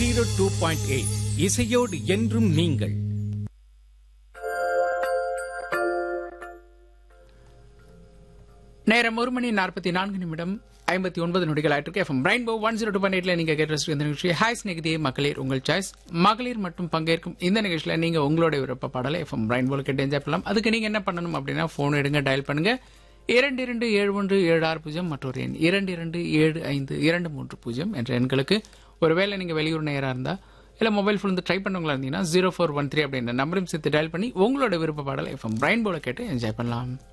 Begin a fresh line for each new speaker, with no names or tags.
zero two point eight இசையோடு என்றும் நீங்கள்
நேரம் ஒரு மணி நாற்பத்தி நான்கு நிமிடம் ஐம்பத்தி ஒன்பது நொடிகள் ஆயிட்டு FM rainbow one zero two point எயிட்ல நீங்க கேட்டு ரசிக்கிற இந்த நிகழ்ச்சி ஹாய் ஸ்நேகிதியே மகளிர் உங்கள் சாய்ஸ் மகளிர் மற்றும் பங்கேற்கும் இந்த நிகழ்ச்சியில நீங்க உங்களோட விருப்ப பாடலை எஃப்எம் ரெயின்போல கேட்டு என்ஜாய் பண்ணலாம் அதுக்கு நீங்க என்ன பண்ணணும் அப்படின்னா போன் எடுங்க டயல் பண்ணுங்க இரண்டு இரண்டு ஏழு ஒன்று ஏழு ஆறு பூஜ்ஜியம் மற்றொரு எண் இரண்டு இரண்டு ஏழு ஐந்து இரண்டு மூன்று பூஜ்ஜியம் என்ற எண்களுக்கு ஒருவேளை நீங்க வெளியூர் நேராக இருந்தா இல்ல மொபைல் ஃபோன் ட்ரை பண்ணவங்களா இருந்தீங்கன்னா ஜீரோ ஃபோர் ஒன் த்ரீ அப்படின்ற நம்பரும் சேர்த்து டயல் பண்ணி உங்களோட விருப்ப பாடலை எஃப்எம் ரெயின்போல கேட்டு என்ஜாய் பண்ணலாம்